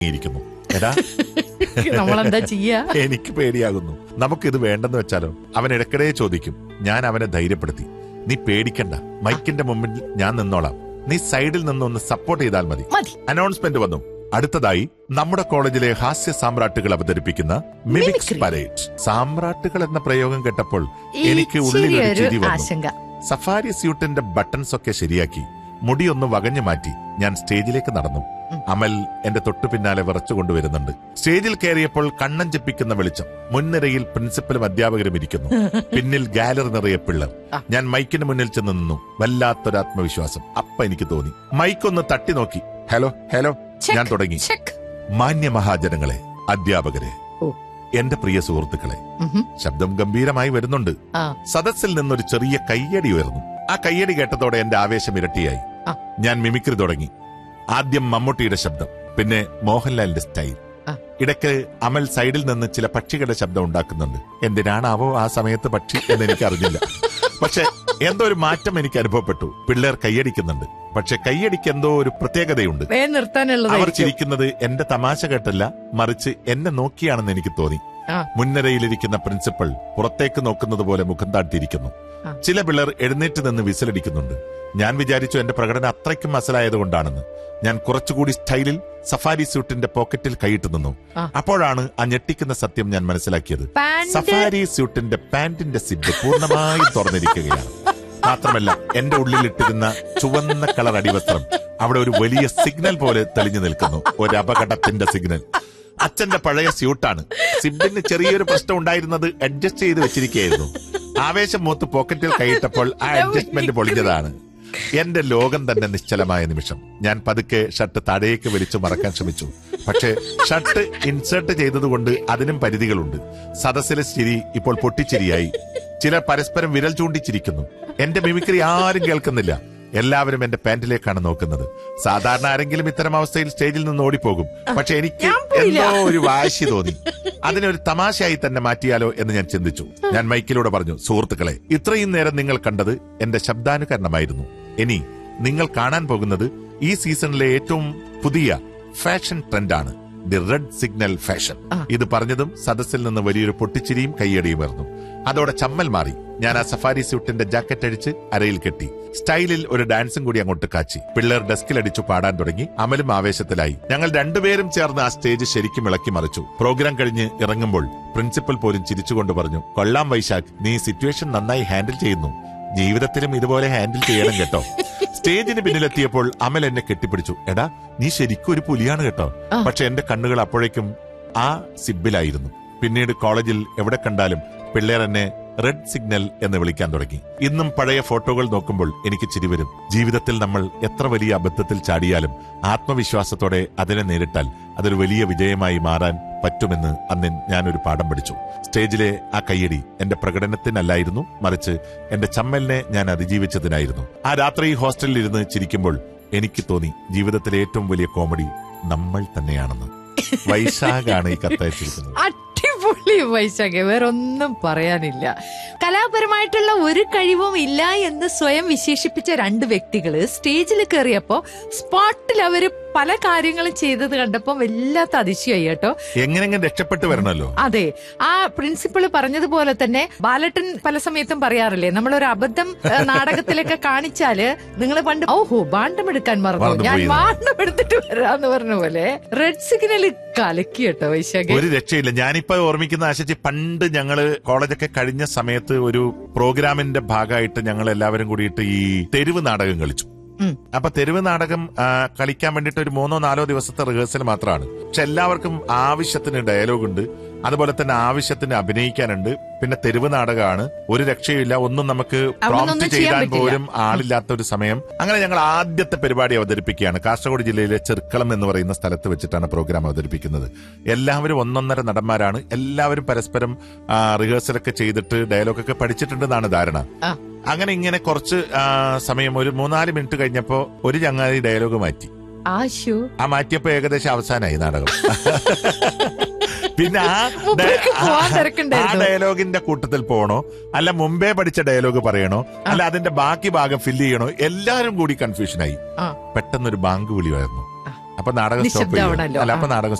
ഇരിക്കുന്നു എടാ നമ്മളെന്താ ചെയ്യാ എനിക്ക് പേടിയാകുന്നു നമുക്കിത് വേണ്ടെന്ന് വെച്ചാലോ അവൻ ഇടയ്ക്കിടെ ചോദിക്കും ഞാൻ അവനെ ധൈര്യപ്പെടുത്തി നീ പേടിക്കണ്ട മൈക്കിന്റെ മുമ്പിൽ ഞാൻ നിന്നോളാം നീ സൈഡിൽ നിന്നൊന്ന് സപ്പോർട്ട് ചെയ്താൽ മതി മതി അനൗൺസ്മെന്റ് വന്നു അടുത്തതായി നമ്മുടെ കോളേജിലെ ഹാസ്യ സാമ്രാട്ടുകൾ അവതരിപ്പിക്കുന്ന മിമിക്സ് Mimicry. പരേഡ് സാമ്രാട്ടുകൾ എന്ന പ്രയോഗം കേട്ടപ്പോൾ എനിക്ക് ഉള്ളിൽ ഒരു ഇച്ചിരിയൊരു ചിരി വന്നു ആശങ്ക സഫാരി സ്യൂട്ടിന്റെ ബട്ടൺസ് ഒക്കെ ശരിയാക്കി മുടിയൊന്ന് വകഞ്ഞു മാറ്റി ഞാൻ സ്റ്റേജിലേക്ക് നടന്നു അമൽ എന്റെ തൊട്ടു പിന്നാലെ വിറച്ചുകൊണ്ടുവരുന്നുണ്ട് സ്റ്റേജിൽ കയറിയപ്പോൾ കണ്ണൻ ചെപ്പിക്കുന്ന വെളിച്ചം മുൻനിരയിൽ പ്രിൻസിപ്പലും അധ്യാപകരും ഇരിക്കുന്നു പിന്നിൽ ഗാലറി നിറയെ പിള്ളർ ഞാൻ മൈക്കിന് മുന്നിൽ ചെന്ന് നിന്നു വല്ലാത്തൊരു ആത്മവിശ്വാസം അപ്പ എനിക്ക് തോന്നി മൈക്കൊന്ന് തട്ടി നോക്കി ഹലോ ഹലോ Check, ഞാൻ തുടങ്ങി check. മാന്യ മഹാജനങ്ങളെ അധ്യാപകരെ ഓ. എന്റെ പ്രിയ സുഹൃത്തുക്കളെ ഉഹും. ശബ്ദം ഗംഭീരമായി വരുന്നുണ്ട് ആ സദസ്സിൽ നിന്നൊരു ചെറിയ കയ്യടി ഉയർന്നു ആ കയ്യടി കേട്ടതോടെ എന്റെ ആവേശം ഇരട്ടിയായി ആ. ഞാൻ മിമിക്രി തുടങ്ങി ആദ്യം മമ്മൂട്ടിയുടെ ശബ്ദം പിന്നെ മോഹൻലാലിന്റെ സ്റ്റൈൽ ആ. ഇടയ്ക്ക് അമൽ സൈഡിൽ നിന്ന് ചില പക്ഷികളുടെ ശബ്ദം ഉണ്ടാക്കുന്നുണ്ട് എന്തിനാണാവോ ആ സമയത്ത് പക്ഷി എന്ന് എനിക്ക് അറിഞ്ഞില്ല പക്ഷെ എന്തോ ഒരു മാറ്റം എനിക്ക് അനുഭവപ്പെട്ടു പിള്ളേർ കൈയടിക്കുന്നുണ്ട് പക്ഷെ കൈയടിക്ക് എന്തോ ഒരു പ്രത്യേകതയുണ്ട് വേ അവർ നിർത്താനുള്ളത് ചിരിക്കുന്നത് എന്റെ തമാശ കേട്ടല്ല മറിച്ച് എന്നെ നോക്കിയാണെന്ന് എനിക്ക് തോന്നി ആ. മുൻനിരയിലിരിക്കുന്ന പ്രിൻസിപ്പൽ പുറത്തേക്ക് നോക്കുന്നത് പോലെ മുഖം താഴ്ത്തിയിരിക്കുന്നു ആ. ചില പിള്ളേർ എഴുന്നേറ്റ് നിന്ന് വിസിലടിക്കുന്നുണ്ട് ഞാൻ വിചാരിച്ചു എന്റെ പ്രകടനം അത്രയ്ക്കും അസലായതുകൊണ്ടാണെന്ന് ഞാൻ കുറച്ചുകൂടി സ്റ്റൈലിൽ സഫാരി സ്യൂട്ടിന്റെ പോക്കറ്റിൽ കൈയിട്ട് നിന്നു ആ. അപ്പോഴാണ് ആ ഞെട്ടിക്കുന്ന സത്യം ഞാൻ മനസ്സിലാക്കിയത് പാന്റ് സഫാരി സ്യൂട്ടിന്റെ പാന്റിന്റെ സിബ് പൂർണ്ണമായും തുറന്നിരിക്കുകയാണ് മാത്രമല്ല എന്റെ ഉള്ളിലിട്ടിരുന്ന ചുവന്ന കളർ അടിവസ്ത്രം അവിടെ ഒരു വലിയ സിഗ്നൽ പോലെ തെളിഞ്ഞു നിൽക്കുന്നു ഒരു അപകടത്തിന്റെ സിഗ്നൽ അച്ഛന്റെ പഴയ സ്യൂട്ടാണ് സിബിന് ചെറിയൊരു പ്രശ്നം ഉണ്ടായിരുന്നത് അഡ്ജസ്റ്റ് ചെയ്ത് വെച്ചിരിക്കുകയായിരുന്നു ആവേശം മൂത്ത് പോക്കറ്റിൽ കൈയിട്ടപ്പോൾ ആ അഡ്ജസ്റ്റ്മെന്റ് പൊളിഞ്ഞതാണ് എന്റെ ലോകം തന്നെ നിശ്ചലമായ നിമിഷം ഞാൻ പതുക്കെ ഷർട്ട് താഴേക്ക് വലിച്ചു മറക്കാൻ ശ്രമിച്ചു പക്ഷേ ഷർട്ട് ഇൻസേർട്ട് ചെയ്തതുകൊണ്ട് അതിനും പരിധികളുണ്ട് സദസ്സിലെ ചിരി ഇപ്പോൾ പൊട്ടിച്ചിരിയായി ചിലർ പരസ്പരം വിരൽ ചൂണ്ടിച്ചിരിക്കുന്നു എന്റെ മിമിക്രി ആരും കേൾക്കുന്നില്ല എല്ലാവരും എന്റെ പാന്റിലേക്കാണ് നോക്കുന്നത് സാധാരണ ആരെങ്കിലും ഇത്തരം അവസ്ഥയിൽ സ്റ്റേജിൽ നിന്ന് ഓടിപ്പോകും പക്ഷെ എനിക്ക് എന്തോ ഒരു വാശി തോന്നി അതിനെ ഒരു തമാശയായി തന്നെ മാറ്റിയാലോ എന്ന് ഞാൻ ചിന്തിച്ചു ഞാൻ മൈക്കിലൂടെ പറഞ്ഞു സുഹൃത്തുക്കളെ ഇത്രയും നേരം നിങ്ങൾ കണ്ടത് എന്റെ ശബ്ദാനുകരണമായിരുന്നു ഇനി നിങ്ങൾ കാണാൻ പോകുന്നത് ഈ സീസണിലെ ഏറ്റവും പുതിയ ഫാഷൻ ട്രെൻഡാണ് ദി റെഡ് സിഗ്നൽ ഫാഷൻ ഇത് പറഞ്ഞതും സദസ്സിൽ നിന്ന് വലിയൊരു പൊട്ടിച്ചിരിയും കയ്യടിയും വരുന്നു അതോടെ ചമ്മൽ മാറി ഞാൻ ആ സഫാരി സ്യൂട്ടിന്റെ ജാക്കറ്റ് അടിച്ച് അരയിൽ കെട്ടി സ്റ്റൈലിൽ ഒരു ഡാൻസും കൂടി അങ്ങോട്ട് കാച്ചി പിള്ളേർ ഡെസ്കിൽ അടിച്ചു പാടാൻ തുടങ്ങി അമലും ആവേശത്തിലായി ഞങ്ങൾ രണ്ടുപേരും ചേർന്ന് ആ സ്റ്റേജ് ശരിക്കും ഇളക്കി മറിച്ചു പ്രോഗ്രാം കഴിഞ്ഞ് ഇറങ്ങുമ്പോൾ പ്രിൻസിപ്പൽ പോലും ചിരിച്ചുകൊണ്ട് പറഞ്ഞു കൊള്ളാം വൈശാഖ് നീ സിറ്റുവേഷൻ നന്നായി ഹാൻഡിൽ ചെയ്യുന്നു ജീവിതത്തിലും ഇതുപോലെ ഹാൻഡിൽ ചെയ്യണം കേട്ടോ സ്റ്റേജിന് പിന്നിലെത്തിയപ്പോൾ അമൽ എന്നെ കെട്ടിപ്പിടിച്ചു എടാ നീ ശരിക്കും ഒരു പുലിയാണ് കേട്ടോ പക്ഷെ എന്റെ കണ്ണുകൾ അപ്പോഴേക്കും ആ സിബിലായിരുന്നു പിന്നീട് കോളേജിൽ എവിടെ കണ്ടാലും പിള്ളേർ എന്നെ റെഡ് സിഗ്നൽ എന്ന് വിളിക്കാൻ തുടങ്ങി ഇന്നും പഴയ ഫോട്ടോകൾ നോക്കുമ്പോൾ എനിക്ക് ചിരി വരും ജീവിതത്തിൽ നമ്മൾ എത്ര വലിയ അബദ്ധത്തിൽ ചാടിയാലും ആത്മവിശ്വാസത്തോടെ അതിനെ നേരിട്ടാൽ അതൊരു വലിയ വിജയമായി മാറാൻ പറ്റുമെന്ന് അന്ന് ഞാനൊരു പാഠം പഠിച്ചു സ്റ്റേജിലെ ആ കയ്യടി എന്റെ പ്രകടനത്തിനല്ലായിരുന്നു മറിച്ച് എന്റെ ചമ്മലിനെ ഞാൻ അതിജീവിച്ചതിനായിരുന്നു ആ രാത്രി ഹോസ്റ്റലിൽ ഇരുന്ന് ചിരിക്കുമ്പോൾ എനിക്ക് തോന്നി ജീവിതത്തിലെ ഏറ്റവും വലിയ കോമഡി നമ്മൾ തന്നെയാണെന്ന് വൈശാഖാണ് ഈ കത്തയച്ചിരിക്കുന്നത് അടിപൊളി വൈശാഖ വേറെ ഒന്നും പറയാനില്ല കലാപരമായിട്ടുള്ള ഒരു കഴിവും ഇല്ല എന്ന് സ്വയം വിശേഷിപ്പിച്ച രണ്ട് വ്യക്തികള് സ്റ്റേജിൽ കയറിയപ്പോ സ്പോട്ടിൽ അവര് പല കാര്യങ്ങളും ചെയ്തത് കണ്ടപ്പോ വല്ലാത്ത അതിശയായി കേട്ടോ എങ്ങനെങ്കിലും രക്ഷപ്പെട്ടു വരണമല്ലോ അതെ ആ പ്രിൻസിപ്പൾ പറഞ്ഞതുപോലെ തന്നെ ബാലട്ടൻ പല സമയത്തും പറയാറില്ലേ നമ്മളൊരു അബദ്ധം ഏ, നാടകത്തിലൊക്കെ കാണിച്ചാല് നിങ്ങൾ പണ്ട് ഓഹോ ബാണ്ടം എടുക്കാൻ മറന്നു മറന്നു ഞാൻ പോയി. ബാണ്ടം എടുത്തിട്ട് വരാന്ന് പറഞ്ഞ പോലെ റെഡ് സിഗ്നൽ കലക്കി കേട്ടോ വൈശാഖ ഒരു രക്ഷയില്ല ഞാനിപ്പോ ഓർമ്മിക്കുന്ന ആശിച്ച് പണ്ട് ഞങ്ങള് കോളേജൊക്കെ കഴിഞ്ഞ സമയത്ത് ഒരു പ്രോഗ്രാമിന്റെ ഭാഗമായിട്ട് ഞങ്ങൾ എല്ലാവരും കൂടിയിട്ട് ഈ തെരുവ് നാടകം കളിച്ചു ഉം. അപ്പൊ തെരുവ് നാടകം ആ, കളിക്കാൻ വേണ്ടിയിട്ട് ഒരു മൂന്നോ നാലോ ദിവസത്തെ റിഹേഴ്സൽ മാത്രമാണ് പക്ഷെ എല്ലാവർക്കും ആവശ്യത്തിന് ഡയലോഗ് ഉണ്ട് അതുപോലെ തന്നെ ആവശ്യത്തിന് അഭിനയിക്കാനുണ്ട് പിന്നെ തെരുവ് നാടകമാണ് ഒരു രക്ഷയില്ല ഒന്നും നമുക്ക് അവിടുന്നൊന്നും പ്രോംപ്റ്റ് ചെയ്യാൻ ചെയ്താൻ പറ്റില്ല. പോലും ആളില്ലാത്ത ഒരു സമയം അങ്ങനെ ഞങ്ങൾ ആദ്യത്തെ പരിപാടി അവതരിപ്പിക്കുകയാണ് കാസർഗോഡ് ജില്ലയിലെ ചെർക്കളം എന്ന് പറയുന്ന സ്ഥലത്ത് വെച്ചിട്ടാണ് പ്രോഗ്രാം അവതരിപ്പിക്കുന്നത് എല്ലാവരും ഒന്നൊന്നര നടന്മാരാണ് എല്ലാവരും പരസ്പരം ആ, റിഹേഴ്സലൊക്കെ ചെയ്തിട്ട് ഡയലോഗൊക്കെ പഠിച്ചിട്ടുണ്ടെന്നാണ് ധാരണ ആ. അങ്ങനെ ഇങ്ങനെ കുറച്ച് ആ, സമയം ഒരു മൂന്നാല് മിനിറ്റ് കഴിഞ്ഞപ്പോ ഒരു ചങ്ങാതി ഡയലോഗ് മാറ്റി ആശു ആ മാറ്റിയപ്പോ ഏകദേശം അവസാനമായി നാടകം പിന്നെ ആ ഡയ- മൂപ്പർക്ക് പോവാൻ ആ തിരക്കുണ്ടായിരുന്നു. ഡയലോഗിന്റെ കൂട്ടത്തിൽ പോകണോ അല്ല മുമ്പേ പഠിച്ച ഡയലോഗ് പറയണോ അല്ല അതിന്റെ ബാക്കി ഭാഗം ഫില്ല് ചെയ്യണോ എല്ലാരും കൂടി കൺഫ്യൂഷനായി ആ പെട്ടെന്നൊരു ബാങ്ക് വിളിയായിരുന്നു അപ്പൊ നാടകം സ്റ്റോപ്പ് ചെയ്യും നിശബ്ദമാവണല്ലോ. അല്ല അപ്പൊ ആ. നാടകം